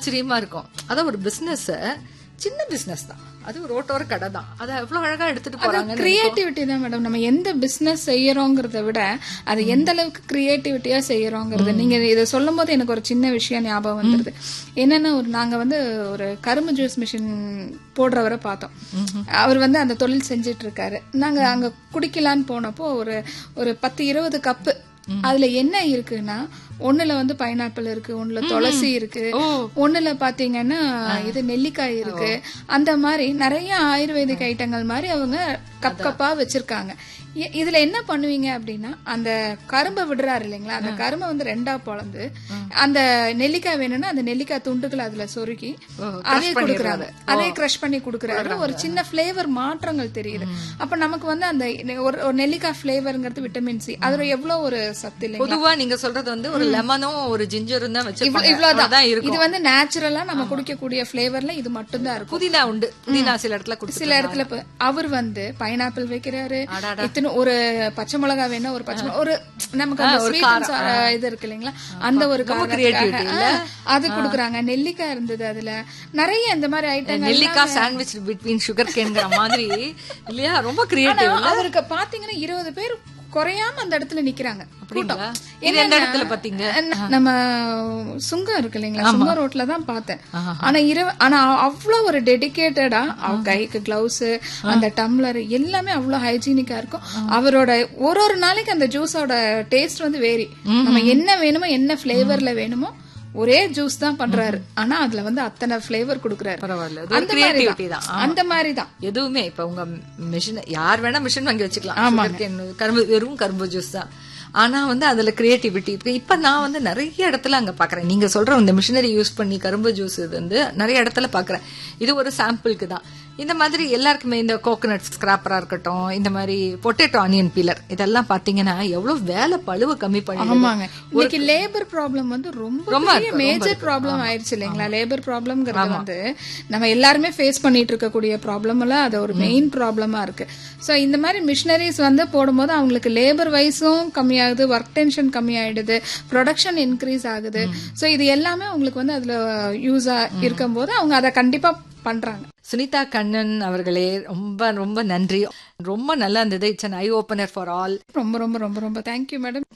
ஆச்சரியமா இருக்கும் அதான் ஒரு பிசினஸ் சின்ன பிசினஸ் தான் அது ஒரு ரோட்டோர கடை தான் அதை எவ்வளவு அழகா எடுத்துட்டு போறாங்க கிரியேட்டிவிட்டி தான் மேடம் நம்ம எந்த பிசினஸ் செய்யறோங்கிறத விட அது எந்த அளவுக்கு கிரியேட்டிவிட்டியா செய்யறோங்கிறது நீங்க இதை சொல்லும் போது எனக்கு ஒரு சின்ன விஷயம் ஞாபகம் வந்துருது என்னன்னா ஒரு நாங்க வந்து ஒரு கரும்பு ஜூஸ் மிஷின் போடுறவரை பார்த்தோம் அவர் வந்து அந்த தொழில் செஞ்சிட்டு இருக்காரு நாங்க அங்க குடிக்கலான்னு போனப்போ ஒரு ஒரு பத்து இருபது கப்பு அதுல என்ன இருக்குன்னா ஒண்ணுல வந்து பைனாப்பிள் இருக்கு ஒண்ணுல துளசி இருக்கு ஒண்ணுல பாத்தீங்கன்னா இது நெல்லிக்காய் இருக்கு அந்த மாதிரி நிறைய ஆயுர்வேதிக் ஐட்டங்கள் மாதிரி அவங்க கப் கப்பா வச்சிருக்காங்க இ- இதுல என்ன பண்ணுவீங்க அப்படின்னா அந்த கரும்பை விடுறாரு இல்லைங்களா அந்த கரும்பை வந்து ரெண்டா பொளந்து அந்த நெல்லிக்காய் வேணும்னா அந்த நெல்லிக்காய் துண்டுகளை அதுல சொருகி அதே கொடுக்குறாங்க அதே கிரஷ் பண்ணி கொடுக்குறாரு ஒரு சின்ன ஃபிளேவர் மாற்றங்கள் தெரியுது அப்ப நமக்கு வந்து அந்த நெ- ஒரு ஒரு நெல்லிக்காய் ஃபிளேவர்ங்கிறது விட்டமின் சி அதுல எவ்வளவு ஒரு சத்து இல்லைங்க பொதுவா நீங்க சொல்றது வந்து ஒரு லெமனும் ஒரு ஜிஞ்சரும் தான் வச்சிருப்பாங்க இவ்வளவுதான் அவ்வளவுதான் இருக்கும் இது வந்து நேச்சுரலா நம்ம குடிக்கக்கூடிய ஃபிளேவர்ல இது மட்டும் தான் இருக்கும் புதினா உண்டு புதினா சில இடத்துல குடிச்சு சில இடத்துல இப்ப அவர் வந்து பைனாப்பிள் வைக்கிறாரு இத்தனை ஒரு பச்சை மிளகா வேணா ஒரு பச்சை மிளகா ஒரு நமக்கு அந்த sweet and sour, இது இருக்கு இல்லைங்களா அந்த ஒரு காரணத்துக்காக, ஆ, அது குடுக்குறாங்க நெல்லிக்காய் இருந்தது அதுல நிறைய இந்த மாதிரி ஐட்டங்கள் நெல்லிக்காய் சாண்ட்விச் பிட்வீன் சுகர் கேன்ங்கிற மாதிரி இல்லையா ரொம்ப கிரியேட்டிவ் அவருக்கு பாத்தீங்கன்னா இருபது பேர் குறையாம அந்த இடத்துல நிக்கிறாங்க அப்படிங்களா இது எந்த இடத்துல பாத்தீங்க ந- நம்ம சுங்கம் இருக்கு இல்லைங்களா சுங்கம் ரோட்ல தான் பார்த்தேன் ஆனா இரவு ஆனா அவ்வளவு ஒரு டெடிகேட்டடா அவ கைக்கு கிளவுஸ் அந்த டம்ளர் எல்லாமே அவ்வளவு ஹைஜீனிக்கா இருக்கும் அவரோட ஒரு ஒரு நாளைக்கு அந்த ஜூஸோட டேஸ்ட் வந்து வேரி நம்ம என்ன வேணுமோ என்ன ஃபிளேவர்ல வேணுமோ ஒரே ஜூஸ் தான் பண்றாரு ஆனா அதுல வந்து அத்தனை ஃபிளேவர் கொடுக்கறாரு பரவாயில்ல அது ஒரு அந்த மாதிரி கிரியேட்டிவிட்டி தான் தான் அந்த மாதிரி தான் எதுவுமே இப்ப உங்க மிஷின் யார் வேணா மிஷின் வாங்கி வச்சுக்கலாம் sugarcane, கரும்பு வெறும் கரும்பு ஜூஸ் தான் ஆனா வந்து அதுல கிரியேட்டிவிட்டி இருக்கு இப்ப நான் வந்து நிறைய இடத்துல அங்க பாக்குறேன் நீங்க சொல்ற இந்த மிஷினரி யூஸ் பண்ணி கரும்பு ஜூஸ் இது வந்து நிறைய இடத்துல பாக்குறேன் இது ஒரு சாம்பிளுக்கு தான் இந்த மாதிரி எல்லாருக்குமே இந்த கோகனட் ஸ்கிராப்பரா இருக்கட்டும் இந்த மாதிரி பொட்டேட்டோ ஆனியன் பீலர் இதெல்லாம் பாத்தீங்கன்னா எவ்வளவு வேலை பழுவ கம்மி பண்ணி ஆமாங்க இன்னைக்கு லேபர் ப்ராப்ளம் வந்து ரொம்ப பெரிய மேஜர் ப்ராப்ளம் ஆயிருச்சு இல்லைங்களா லேபர் ப்ராப்ளம்ங்கிறது வந்து நம்ம எல்லாருமே ஃபேஸ் பண்ணிட்டு இருக்கக்கூடிய ப்ராப்ளம் எல்லாம் அது ஒரு மெயின் ப்ராப்ளமா இருக்கு சோ இந்த மாதிரி மிஷினரிஸ் வந்து போடும்போது அவங்களுக்கு லேபர் வைஸும் கம்மியாகுது ஒர்க் டென்ஷன் கம்மியாயிடுது ப்ரொடக்ஷன் இன்க்ரீஸ் ஆகுது சோ இது எல்லாமே அவங்களுக்கு வந்து அதுல யூஸா இருக்கும்போது அவங்க அதை கண்டிப்பா பண்றாங்க சுனிதா கண்ணன் அவர்களே ரொம்ப ரொம்ப நன்றி ரொம்ப நல்லா இருந்தது it's an eye opener for all ரொம்ப ரொம்ப ரொம்ப ரொம்ப தேங்க்யூ மேடம்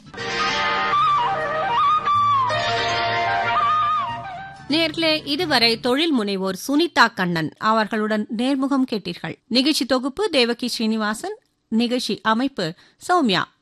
நேர்களே இதுவரை தொழில் முனைவோர் சுனிதா கண்ணன் அவர்களுடன் நேர்முகம் கேட்டீர்கள் நிகழ்ச்சி தொகுப்பு தேவகி ஸ்ரீனிவாசன் நிகழ்ச்சி அமைப்பு சௌமியா